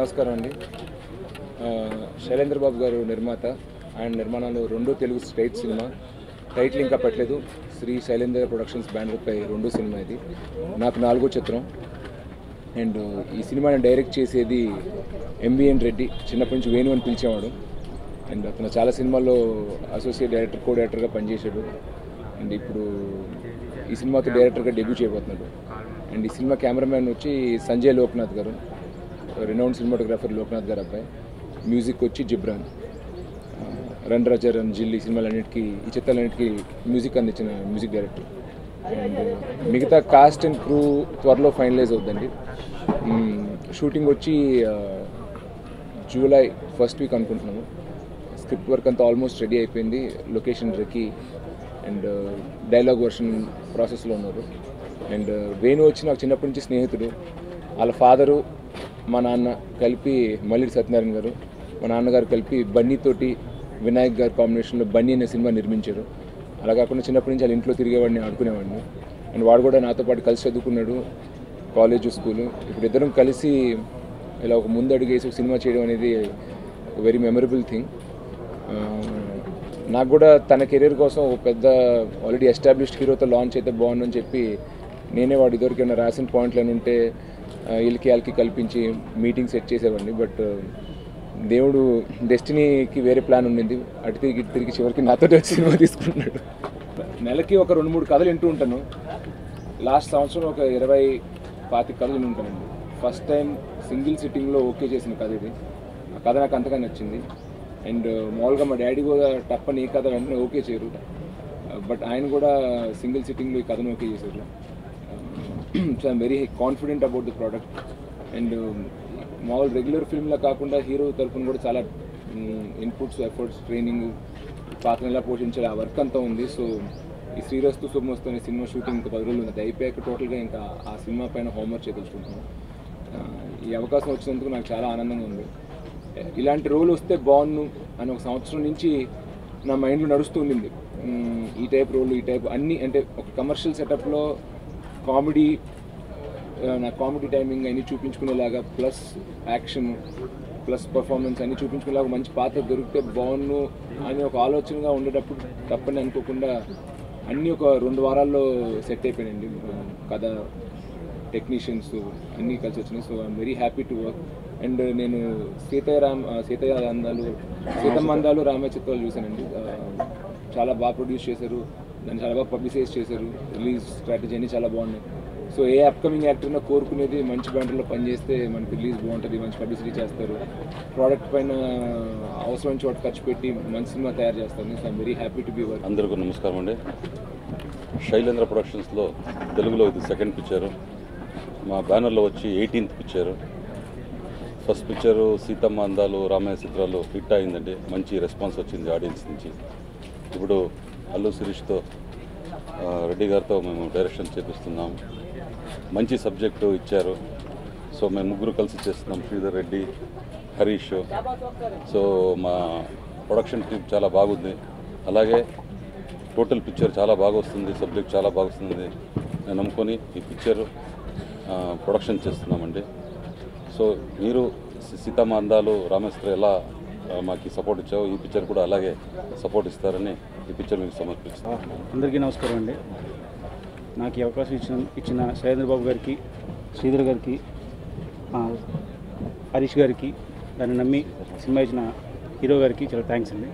నమస్కారం అండి ఆ, శైలేంద్ర బాబు గారు నిర్మాత ఆయన నిర్మాణంలో రెండో తెలుగు స్ట్రైట్ సినిమా టైటిల్ ఇంకా పెట్టలేదు శ్రీ శైలేంద్ర ప్రొడక్షన్స్ బ్యానర్పై రెండో సినిమా ఇది నాకు నాలుగో చిత్రం అండ్ ఈ సినిమాని డైరెక్ట్ చేసేది ఎంబిఎన్ రెడ్డి చిన్నప్పటి నుంచి వేణు అని పిలిచేవాడు అండ్ అతను చాలా సినిమాల్లో అసోసియేట్ డైరెక్టర్ కో డైరెక్టర్గా పనిచేశాడు అండ్ ఇప్పుడు ఈ సినిమాతో డైరెక్టర్గా డెబ్యూ చేయబోతున్నాడు అండ్ ఈ సినిమా కెమెరామ్యాన్ వచ్చి సంజయ్ లోక్నాథ్ గారు రినౌండ్ సినిమాటోగ్రాఫర్ లోక్నాథ్ గారు అబ్బాయి మ్యూజిక్ వచ్చి జిబ్రాన్ ఆ, రన్ రాజా రన్ జిల్ ఈ సినిమాలన్నిటికీ ఈ చిత్రాలన్నిటికీ మ్యూజిక్ అందించిన మ్యూజిక్ డైరెక్టర్ అండ్ మిగతా కాస్ట్ అండ్ క్రూ త్వరలో ఫైనలైజ్ అవుద్దండి మ్మ్, షూటింగ్ వచ్చి ఆ, జూలై ఫస్ట్ వీక్ అనుకుంటున్నాము స్క్రిప్ట్ వర్క్ అంతా ఆల్మోస్ట్ రెడీ అయిపోయింది location recce and dialogue version ప్రాసెస్లో ఉన్నారు అండ్ వేణు వచ్చి నాకు చిన్నప్పటి నుంచి స్నేహితుడు వాళ్ళ ఫాదరు మా నాన్న కలిపి మల్లిడి సత్యనారాయణ గారు మా నాన్నగారు కలిపి బన్నీతోటి వినాయక్ గారి కాంబినేషన్లో బన్నీ అనే సినిమా నిర్మించారు అలా కాకుండా చిన్నప్పటి నుంచి వాళ్ళ ఇంట్లో తిరిగేవాడిని ఆడుకునేవాడిని అండ్ వాడు కూడా నాతో పాటు కలిసి చదువుకున్నాడు కాలేజ్ స్కూలు ఇప్పుడు ఇద్దరం కలిసి ఇలా ఒక ముందు అడుగు వేసి ఒక సినిమా చేయడం అనేది వెరీ మెమరబుల్ థింగ్ నాకు కూడా తన కెరీర్ కోసం ఒక పెద్ద ఆల్రెడీ ఎస్టాబ్లిష్డ్ హీరోతో లాంచ్ అయితే బాగుందని చెప్పి నేనే వాడు ఇదివరకు ఏమైనా రాసిన పాయింట్లు అని ఉంటే ఆ, వీళ్ళకి వాళ్ళకి కల్పించి మీటింగ్ సెట్ చేసేవాడిని బట్ దేవుడు డెస్టినీకి వేరే ప్లాన్ ఉండింది అటు తిరిగి ఇటు తిరిగి చివరికి నాతో వచ్చి సినిమా తీసుకుంటున్నాడు నెలకి ఒక రెండు మూడు కథలు వింటూ ఉంటాను లాస్ట్ సంవత్సరం ఒక ఇరవై పాతి కథలు విని ఉంటానండి ఫస్ట్ టైం సింగిల్ సిట్టింగ్లో ఓకే చేసిన కథ ఇది ఆ కథ నాకు అంతగా నచ్చింది అండ్ మామూలుగా మా డాడీ కూడా టప్పని ఈ కథ వెంటనే ఓకే చేయరు బట్ ఆయన కూడా సింగిల్ సిట్టింగ్లో ఈ కథను ఓకే చేశారు so I'm very confident about the product and మామూలు రెగ్యులర్ ఫిల్మ్లా కాకుండా హీరో తరఫున కూడా చాలా ఇన్పుట్స్ ఎఫర్ట్స్ ట్రైనింగ్ పాత్రను ఎలా పోషించాలి ఆ వర్క్ అంతా ఉంది సో ఈ శ్రీరస్తు శుభమస్తు అనే సినిమా షూటింగ్ ఇంకా పది రోజులు ఉంది అది అయిపోయాక టోటల్గా ఇంకా ఆ సినిమా పైన హోంవర్క్ చేయదలుచుకుంటున్నాను ఆ, ఈ అవకాశం వచ్చినందుకు నాకు చాలా ఆనందంగా ఉంది ఇలాంటి రోల్ వస్తే బాగున్ను అని ఒక సంవత్సరం నుంచి నా మైండ్లో నడుస్తూ ఉండింది మ్మ్, ఈ టైప్ రోల్ ఈ టైప్ అన్నీ అంటే ఒక కమర్షియల్ సెటప్లో కామెడీ నా కామెడీ టైమింగ్ అన్ని చూపించుకునేలాగా ప్లస్ యాక్షన్ ప్లస్ పర్ఫార్మెన్స్ అన్ని చూపించుకునేలాగా మంచి పాత్ర దొరికితే బాగున్ను అని ఒక ఆలోచనగా ఉండేటప్పుడు తప్పని అనుకోకుండా అన్నీ ఒక రెండు వారాల్లో సెట్ అయిపోయాయండి కథ టెక్నీషియన్స్ అన్నీ కలిసి వచ్చినాయి so I'm very happy to work and నేను సీతయ్య రామ్ ఆ, సీతయ్య అందాలు సీతమ్మ అందాలు రామయ్య చిత్రాలు చూశానండి ఆ, చాలా బాగా ప్రొడ్యూస్ చేశారు దాన్ని చాలా బాగా పబ్లిసైజ్ చేశారు రిలీజ్ స్ట్రాటజీ అన్నీ చాలా బాగున్నాయి సో ఏ అప్కమింగ్ యాక్టర్నా కోరుకునేది మంచి బ్యాండర్లో పనిచేస్తే మనకి రిలీజ్ బాగుంటుంది మంచి పబ్లిసిటీ చేస్తారు ప్రోడక్ట్ పైన అవసరమైన చోట ఖర్చు పెట్టి మంచి సినిమా తయారు చేస్తారు so I'm very happy to be work అందరికీ నమస్కారం అండి శైలేంద్ర ప్రొడక్షన్స్లో తెలుగులో ఇది సెకండ్ పిక్చరు మా బ్యానర్లో వచ్చి eighteenth picture first picture Seethamma Andalu Ramayya చిత్రాలు హిట్ అయిందండి మంచి రెస్పాన్స్ వచ్చింది ఆడియన్స్ నుంచి ఇప్పుడు అల్లు శిరీష్తో ఆ, రెడ్డి గారితో మేము డైరెక్షన్ చేపిస్తున్నాం మంచి సబ్జెక్టు ఇచ్చారు సో మేము ముగ్గురు కలిసి చేస్తున్నాం శ్రీధర్ రెడ్డి హరీష్ సో మా ప్రొడక్షన్ టీం చాలా బాగుంది అలాగే టోటల్ పిక్చర్ చాలా బాగా వస్తుంది సబ్జెక్ట్ చాలా బాగా వస్తుంది నేను నమ్ముకొని ఈ పిక్చర్ ప్రొడక్షన్ చేస్తున్నామండి సో మీరు సి- సీతమ్మ అందాలు రామేశ్వర ఎలా ఆ, మాకు సపోర్ట్ ఇచ్చావు ఈ పిక్చర్ కూడా అలాగే సపోర్ట్ ఇస్తారని ఈ పిక్చర్ మీకు సమర్పిస్తున్నాను అందరికీ నమస్కారం అండి నాకు ఈ అవకాశం ఇచ్చిన ఇచ్చిన శైలేంద్ర బాబు గారికి శ్రీధర్ గారికి ఆ, హరీష్ గారికి దాన్ని నమ్మి సినిమా ఇచ్చిన హీరో గారికి చాలా థ్యాంక్స్ అండి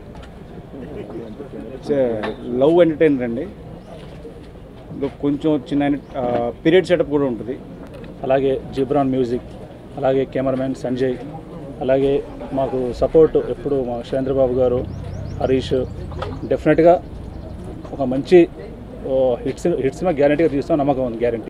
లవ్ ఎంటర్టైనర్ అండి ఇంకా కొంచెం చిన్న పీరియడ్ సెటప్ కూడా ఉంటుంది అలాగే జిబ్రాన్ మ్యూజిక్ అలాగే కెమెరామెన్ సంజయ్ అలాగే మాకు సపోర్ట్ ఎప్పుడు మా శైలేంద్రబాబు గారు హరీష్ డెఫినెట్గా ఒక మంచి హిట్స్ హిట్స్ గ్యారంటీగా తీస్తాం నమ్మకం ఉంది గ్యారంటీ